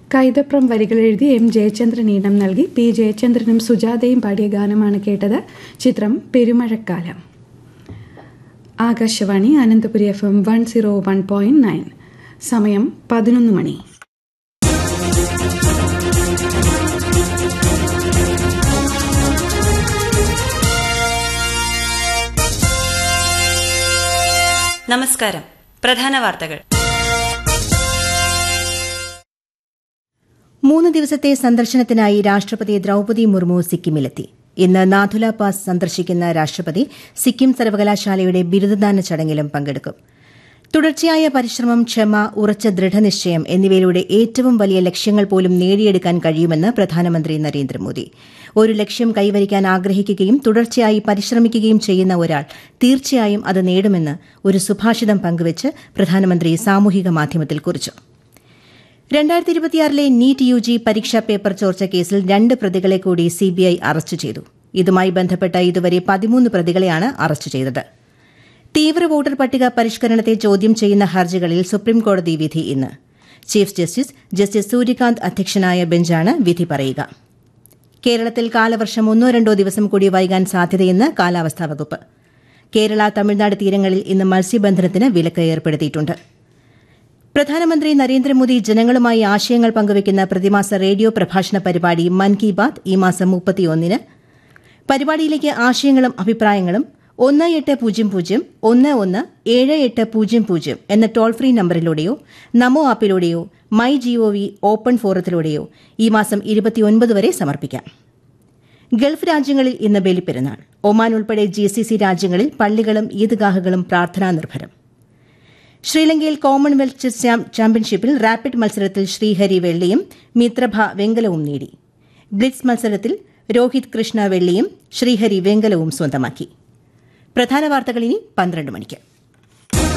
കൈതപ്രം വരികൾ എഴുതി എം ജയചന്ദ്രൻ ഈണം നൽകി പി ജയചന്ദ്രനും സുജാതയും പാടിയ ഗാനമാണ് കേട്ടത് ചിത്രം Perumazhakkalam Akashvani Ananthapuri F M one zero one point nine സമയം പതിനൊന്ന് മണി നമസ്കാരം പ്രധാന വാർത്തകൾ മൂന്ന് ദിവസത്തെ സന്ദർശനത്തിനായി രാഷ്ട്രപതി ദ്രൌപതി മുർമു സിക്കിമിലെത്തി ഇന്ന് നാഥുല പാസ് സന്ദർശിക്കുന്ന രാഷ്ട്രപതി സിക്കിം സർവകലാശാലയുടെ ബിരുദദാന ചടങ്ങിലും പങ്കെടുക്കും തുടർച്ചയായ പരിശ്രമം ക്ഷമ ഉറച്ച ദൃഢനിശ്ചയം എന്നിവയിലൂടെ ഏറ്റവും വലിയ ലക്ഷ്യങ്ങൾ പോലും നേടിയെടുക്കാൻ കഴിയുമെന്ന് പ്രധാനമന്ത്രി നരേന്ദ്രമോദി ഒരു ലക്ഷ്യം കൈവരിക്കാൻ ആഗ്രഹിക്കുകയും തുടർച്ചയായി പരിശ്രമിക്കുകയും ചെയ്യുന്ന ഒരാൾ തീർച്ചയായും അത് നേടുമെന്ന് ഒരു സുഭാഷിതം പങ്കുവച്ച് പ്രധാനമന്ത്രി സാമൂഹിക മാധ്യമത്തിൽ കുറിച്ചു രണ്ടായിരത്തി ഇരുപത്തിയാറിലെ നീറ്റ് യു ജി പരീക്ഷാ പേപ്പർ ചോർച്ച കേസിൽ രണ്ട് പ്രതികളെ കൂടി സിബിഐ അറസ്റ്റ് ചെയ്തു ഇതുമായി ബന്ധപ്പെട്ട ഇതുവരെ പതിമൂന്ന് പ്രതികളെയാണ് അറസ്റ്റ് ചെയ്തത് തീവ്ര വോട്ടർ പട്ടിക പരിഷ്കരണത്തെ ചോദ്യം ചെയ്യുന്ന ഹർജികളിൽ സുപ്രീംകോടതി വിധി ഇന്ന് ചീഫ് ജസ്റ്റിസ് ജസ്റ്റിസ് സൂര്യകാന്ത് അധ്യക്ഷനായ ബെഞ്ചാണ് വിധി പറയുക കേരളത്തിൽ കാലവർഷം ഒന്നോ രണ്ടോ ദിവസം കൂടി വൈകാൻ സാധ്യതയെന്ന് കാലാവസ്ഥാ വകുപ്പ് കേരള തമിഴ്നാട് തീരങ്ങളിൽ ഇന്ന് മത്സ്യബന്ധനത്തിന് വിലക്ക് ഏർപ്പെടുത്തിയിട്ടുണ്ട് പ്രധാനമന്ത്രി നരേന്ദ്രമോദി ജനങ്ങളുമായി ആശയങ്ങൾ പങ്കുവയ്ക്കുന്ന പ്രതിമാസ റേഡിയോ പ്രഭാഷണ പരിപാടി മൻ കി ബാത് ഈ മാസം മുപ്പത്തിയൊന്നിന് പരിപാടിയിലേക്ക് ആശയങ്ങളും അഭിപ്രായങ്ങളും ഒന്ന് എട്ട് പൂജ്യം പൂജ്യം ഒന്ന് ഒന്ന് ഏഴ് എട്ട് പൂജ്യം പൂജ്യം എന്ന ടോൾ ഫ്രീ നമ്പറിലൂടെയോ നമോ ആപ്പിലൂടെയോ മൈ ജിഒവി ഓപ്പൺ ഫോറത്തിലൂടെയോ ഈ മാസം ഇരുപത്തിയൊൻപത് വരെ സമർപ്പിക്കാം ഗൾഫ് രാജ്യങ്ങളിൽ ഇന്ന് ബലിപ്പെരുന്നാൾ ഒമാൻ ഉൾപ്പെടെ ജിസിസി രാജ്യങ്ങളിൽ പള്ളികളും ഈദ്ഗാഹുകളും പ്രാർത്ഥനാ നിർഭരം ശ്രീലങ്കയിൽ കോമൺവെൽത്ത് ചെസ് ചാമ്പ്യൻഷിപ്പിൽ റാപ്പിഡ് മത്സരത്തിൽ ശ്രീഹരി വെള്ളിയും മിത്രഭ വെങ്കലവും നേടി ബ്ലിറ്റ്സ് മത്സരത്തിൽ രോഹിത് കൃഷ്ണ വെള്ളിയും ശ്രീഹരി വെങ്കലവും സ്വന്തമാക്കി പ്രധാന വാർത്തകൾ ഇനി പന്ത്രണ്ട് മണിക്ക്